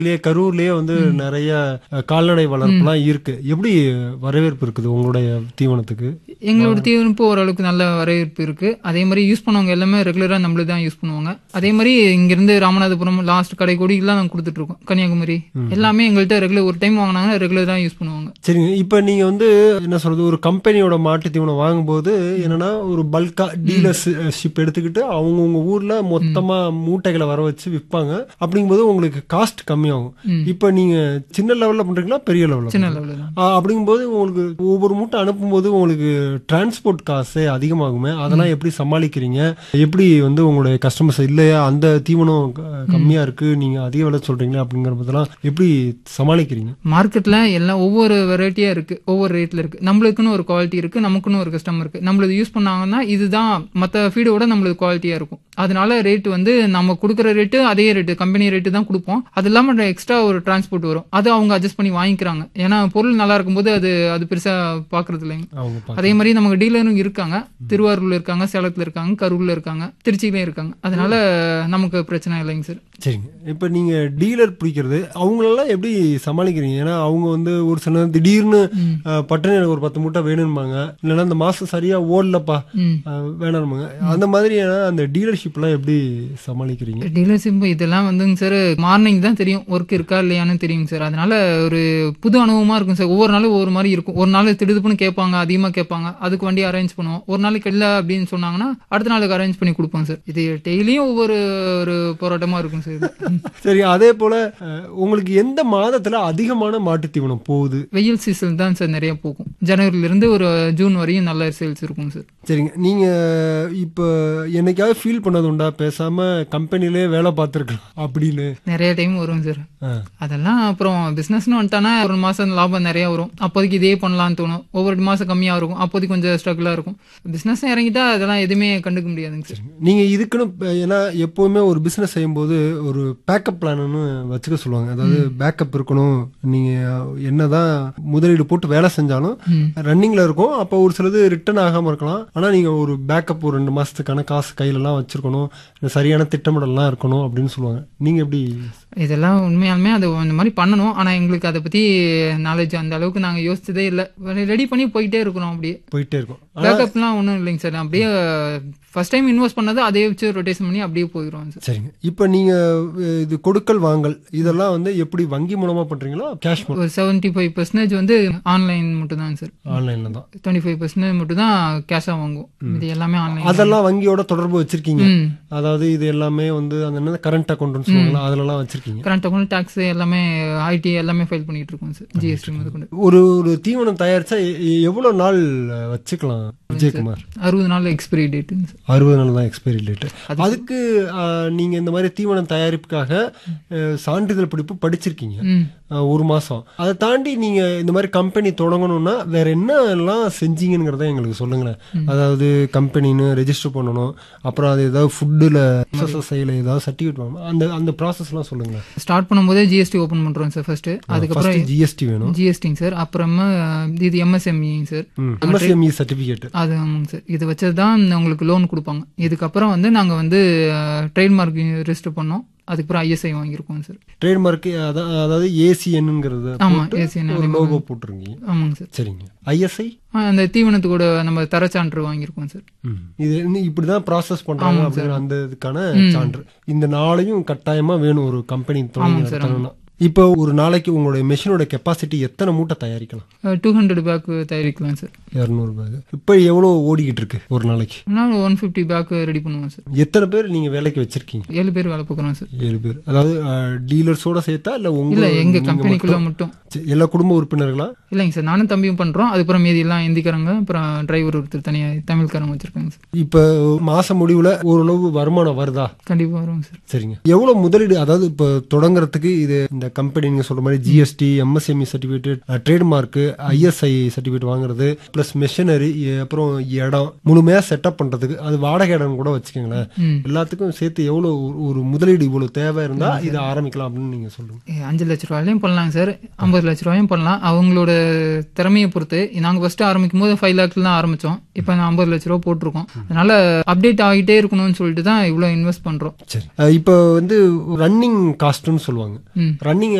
இல்லையே கரூர்லயே வந்து நிறைய அஹ், கால்நடை வளர்ப்புலாம் இருக்கு எப்படி வரவேற்பு இருக்குது உங்களுடைய தீவனத்துக்கு எங்களோட தீவனப்பு ஓரளவுக்கு நல்ல வரவேற்பு இருக்கு அதே மாதிரி யூஸ் பண்ணுவாங்க எல்லாமே ரெகுலரா நம்மள தான் யூஸ் பண்ணுவாங்க அதே மாதிரி இங்கிருந்து ராமநாதபுரம் லாஸ்ட் கடை கொடிக்கெல்லாம் நாங்க கொடுத்துட்டு இருக்கோம் கன்னியாகுமரி எல்லாமே எங்கள்கிட்ட ரெகுலர் ஒரு டைம் வாங்கினாங்கன்னா ரெகுலரா யூஸ் பண்ணுவாங்க சரிங்க இப்ப நீங்க வந்து என்ன சொல்றது ஒரு கம்பெனியோட மாட்டு தீவனம் வாங்கும்போது என்னன்னா ஒரு பல்கா டீலர்ஷிப் எடுத்துக்கிட்டு அவங்கவுங்க ஊர்ல மொத்தமா மூட்டைகளை வர வச்சு விற்பாங்க அப்படிங்கும்போது உங்களுக்கு காஸ்ட் கம்மியாகும் இப்ப நீங்க சின்ன லெவல்ல பண்றீங்களா பெரிய லெவல்ல சின்ன லெவலில் தான் ஆ, அப்படிங்கும்போது உங்களுக்கு ஒவ்வொரு மூட்டை அனுப்பும்போது உங்களுக்கு டிரான்ஸ்போர்ட் காசு அதிகமாகுமே அதெல்லாம் எப்படி சமாளிக்கிறீங்க எப்படி வந்து உங்களுடைய கஸ்டமர்ஸ் இல்லையா அந்த தீவனம் க- கம்மியா இருக்கு நீங்க அதிக விலை சொல்றீங்களா அப்படிங்கறதெல்லாம் எப்படி சமாளிக்கிறீங்க மார்க்கெட்ல எல்லாம் ஒவ்வொரு வெரைட்டியா இருக்கு ஒவ்வொரு ரேட்ல இருக்கு நம்மளுக்குன்னு ஒரு குவாலிட்டி இருக்கு நமக்குன்னு ஒரு கஸ்டமர் இருக்கு நம்மளது யூஸ் பண்ணாங்கன்னா இதுதான் மத்த ஃபீடோட நம்மளது குவாலிட்டியா இருக்கும் அதனால ரேட் வந்து நம்ம கொடுக்குற ரேட்டு அதே ரேட்டு கம்பெனி ரேட்டு தான் கொடுப்போம் அது இல்லாம எக்ஸ்ட்ரா ஒரு டிரான்ஸ்போர்ட் வரும் அது அவங்க அட்ஜஸ்ட் பண்ணி வாங்கிக்கிறாங்க ஏன்னா பொருள் நல்லா இருக்கும்போது அது அது பெருசா பாக்குறது இல்லைங்க அவங்க பா- அதே மாதிரி நமக்கு டீலரும் இருக்காங்க திருவாரூர்ல இருக்காங்க சேலத்துல இருக்காங்க கரூர்ல இருக்காங்க திருச்சியிலயும் இருக்காங்க அதனால நமக்கு பிரச்சனை இல்லைங்க சார் சரிங்க இப்ப நீங்க டீலர் பிடிக்கிறது அவங்களெல்லாம் எப்படி சமாளிக்கிறீங்க ஏன்னா அவங்க வந்து ஒரு சில நேரம் திடீர்னு அஹ், பட்டுன்னு எனக்கு ஒரு பத்து மூட்டை வேணும்பாங்க இல்லைன்னா இந்த மாசம் சரியா ஓடலப்பா ம் அஹ், வேணாம்பாங்க அந்த மாதிரியான அந்த டீலர்ஷிப்லாம் எப்படி சமாளிக்கிறீங்க டீலர்ஷிப் இதெல்லாம் வந்துங்க சார் மார்னிங் தான் தெரியும் ஒர்க் இருக்கா இல்லையான்னு தெரியுங்க சார் அதனால ஒரு புது அனுபவமா இருக்கும் சார் ஒவ்வொரு நாளும் ஒவ்வொரு மாதிரி இருக்கும் ஒரு நாள் திடுதுப்புன்னு கேட்பாங்க அதிகமா கேட்பாங்க அதுக்கு வண்டி அரேஞ்ச் பண்ணுவோம் ஒரு நாளைக்கு இல்லை அப்படின்னு சொன்னாங்கன்னா அடுத்த நாளுக்கு அரேஞ்ச் பண்ணி கொடுப்போம் சார் இது டெய்லியும் ஒவ்வொரு ஒரு போராட்டமா இருக்கும் சார் இது. சரி அதே போல அஹ், உங்களுக்கு எந்த மாதத்துல அதிகமான மாட்டுத் தீவனம் போகுது வெயில் சீசன் தான் சார் நிறைய போகும் ஜனவரில இருந்து ஒரு ஜூன் வரையும் நல்ல சேல்ஸ் இருக்கும் சார் சரிங்க நீங்க இப்ப என்னைக்காவது ஃபீல் பண்ணது உண்டா பேசாம கம்பெனிலே வேலை பார்த்துருக்கலாம் அப்படின்னு நிறைய டைம் வரும் சார் ஆ. அதெல்லாம் அப்புறம் பிசினஸ்னு வந்துட்டானா ஒரு மாசம் லாபம் நிறைய வரும் அப்போதைக்கு இதே பண்ணலாம்னு தோணும் ஒவ்வொரு மாசம் கம்மியா இருக்கும் அப்போதைக்கு கொஞ்சம் ஸ்ட்ரகிளா இருக்கும் பிசினஸ் இறங்கிட்டா அதெல்லாம் எதுவுமே கண்டுக்க முடியாதுங்க சார் நீங்க இதுக்குன்னு இப்ப ஏன்னா எப்பவுமே ஒரு பிசினஸ் செய்யும்போது ஒரு பேக்கப் பிளான்னு வச்சுக்க சொல்லுவாங்க அதாவது பேக்கப் இருக்கணும் நீங்க என்னதான் முதலீடு போட்டு வேலை செஞ்சாலும் ரன்னிங்ல இருக்கும் அப்போ ஒரு சிலது ரிட்டர்ன் ஆகாம இருக்கலாம் ஆனா நீங்க ஒரு பேக்கப் ஒரு ரெண்டு மாசத்துக்கான காசு கையில எல்லாம் வச்சிருக்கணும் சரியான திட்டமிடல்லாம் இருக்கணும் அப்படின்னு சொல்லுவாங்க நீங்க எப்படி இதெல்லாம் உண்மையாலுமே அது இந்த மாதிரி பண்ணணும் ஆனா எங்களுக்கு அதை பத்தி நாலேஜ் அந்த அளவுக்கு நாங்க யோசிச்சதே இல்லை ரெடி பண்ணி போயிட்டே இருக்கிறோம் அப்படியே போயிட்டே இருக்கும் பேக்கப்லாம் ஒன்றும் இல்லைங்க சார் அப்படியே ஃபர்ஸ்ட் டைம் இன்வெஸ்ட் பண்ணது அதே வச்சு ரொட்டேஷன் பண்ணி அப்படியே போயிடுவோம் சார் சரிங்க இப்போ நீங்க அஹ், இது கொடுக்கல் வாங்கல் இதெல்லாம் வந்து எப்படி வங்கி மூலமா பண்றீங்களா கேஷ் ஒரு செவன்ட்டி ஃபைவ் பர்சன்டேஜ் வந்து ஆன்லைன் மட்டும் தான் சார் ஆன்லைன்ல தான் டுவெண்ட்டி ஃபைவ் பர்சன்டேஜ் மட்டும் தான் கேஷாக வாங்குவோம் இது எல்லாமே ஆன்லைன் அதெல்லாம் வங்கியோட தொடர்பு வச்சிருக்கீங்க ம் அதாவது இது எல்லாமே வந்து அந்த என்ன கரண்ட் அக்கௌண்ட் சொல்லுவாங்களா அதுலலாம் வச்சிருக்கீங்க கரண்ட் அக்கௌண்ட் டாக்ஸ் எல்லாமே ஐடி எல்லாமே ஃபைல் பண்ணிட்டு இருக்கோம் சார் ஜிஎஸ்டி முதற்கொண்டு ஒரு ஒரு தீவனம் தயாரிச்சா எ- எ- எவ்வளவு நாள் அஹ், வச்சுக்கலாம் விஜயகுமார் அறுபது நாள் எக்ஸ்பிரி டேட்டுங்க சார் அறுபது நாள் தான் எக்ஸ்பைரி டேட் அதுக்கு அஹ், நீங்க இந்த மாதிரி தீவனம் தயாரிப்புக்காக அஹ், சான்றிதழ் படிப்பு படிச்சிருக்கீங்க ம் அஹ், ஒரு மாசம் அதை தாண்டி நீங்க இந்த மாதிரி கம்பெனி தொடங்கணும்னா வேற என்ன எல்லாம் செஞ்சீங்கிறத எங்களுக்கு சொல்லுங்களேன் அதாவது கம்பெனின்னு ரெஜிஸ்டர் பண்ணணும் அப்புறம் அது ஏதாவது ஃபுட்டில் எஸ்எஸ்ஐயில் ஏதாவது சர்டிஃபிகேட் வாங்கணும் அந்த அந்த ப்ராசஸ்லாம் சொல்லுங்களேன் ஸ்டார்ட் பண்ணும்போதே ஜிஎஸ்டி ஓப்பன் பண்றோம் சார் ஃபர்ஸ்ட் அதுக்கப்புறம் ஃபர்ஸ்ட் ஜிஎஸ்டி வேணும் ஜிஎஸ்டிங்க சார் அப்புறமா இது எம்எஸ்எம்இங்க சார் எம்எஸ்எம்இ சர்டிஃபிகேட் அது ஆமாங்க சார் இது வச்சது தான் உங்களுக்கு லோன் கொடுப்பாங்க இதுக்கப்புறம் வந்து நாங்கள் வந்து ட்ரேட்மார்க் ரெஜிஸ்டர் பண்ணோம் அதுக்கப்புறம் ஐஎஸ்ஐ வாங்கியிருக்கோம் சார் ட்ரேட்மார்க் அதாவது ஏசிஎன்னுங்கிறது ஆமா ஏசிஎன் ஒரு லோகோ போட்டிருக்கீங்க ஆமாங்க சார் சரிங்க ஐஎஸ்ஐ அந்த தீவனத்துக்கூட நம்ம தரச்சான்று வாங்கியிருக்கோம் சார் இது இன்னும் இப்படிதான் ப்ராசஸ் பண்றாங்க அப்படிங்கிற அந்த இதுக்கான சான்று இந்த நாளையும் கட்டாயமா வேணும் ஒரு கம்பெனி தொடங்கி நடத்தணும்னா இப்போ ஒரு நாளைக்கு உங்களுடைய மெஷினோட கெப்பாசிட்டி எத்தனை மூட்டை தயாரிக்கலாம் டூ ஹண்ட்ரட் பேக் தயாரிக்கலாம் சார் இரநூறு பேக் இப்போ எவ்வளோ ஓடிக்கிட்டு இருக்கு ஒரு நாளைக்கு நாங்கள் ஒன் ஃபிஃப்டி பேக் ரெடி பண்ணுவோம் சார் எத்தனை பேர் நீங்க வேலைக்கு வச்சிருக்கீங்க ஏழு பேர் வேலை பார்க்குறோம் சார் ஏழு பேர் அதாவது டீலர்ஸோட சேர்த்தா இல்ல உங்க இல்லை எங்கள் நீங்க கம்பெனிக்குள்ளே மட்டும்? மட்டும் சரி, எல்லா குடும்ப உறுப்பினர்களா இல்லைங்க சார் நானும் தம்பியும் பண்ணுறோம் அதுக்கப்புறம் மீதி எல்லாம் இந்திக்காரங்க அப்புறம் டிரைவர் ஒருத்தர் தனியாக தமிழ்காரங்க வச்சுருக்காங்க சார் இப்போ மாச முடிவுல ஓரளவு வருமானம் வருதா கண்டிப்பாக வருவோங்க சார் சரிங்க எவ்வளவு முதலீடு அதாவது இப்போ தொடங்குறதுக்கு இது இந்த கம்பெனி நீங்க சொல்ற மாதிரி GST MSME certificate trademark ISI certificate வாங்குறது பிளஸ் மெஷினரி அப்புறம் இடம் முழுமையா செட்டப் பண்றதுக்கு அது வாடகை இடம் கூட வச்சுக்கோங்களேன் ம் எல்லாத்துக்கும் சேர்த்து எவ்வளவு ஒரு- ஒரு முதலீடு இவ்வளவு தேவை இருந்தா இதை ஆரம்பிக்கலாம் அப்படின்னு நீங்க சொல்லுங்க ஏ, அஞ்சு லட்ச ரூபாயிலையும் பண்ணலாங்க சார் ஐம்பது ஐம்பது லட்ச ரூபாயும் பண்ணலாம் அவங்களோட திறமையை பொறுத்து நாங்கள் ஃபர்ஸ்ட் ஆரம்பிக்கும் போது ஃபைவ் லேக்ல தான் ஆரம்பித்தோம் இப்போ நான் ஐம்பது லட்ச ரூபா போட்டிருக்கோம் அதனால அப்டேட் ஆகிட்டே இருக்கணும்னு சொல்லிட்டு தான் இவ்வளோ இன்வெஸ்ட் பண்ணுறோம் சரி அஹ் இப்போ வந்து ரன்னிங் காஸ்ட்னு சொல்லுவாங்க ம் ரன்னிங்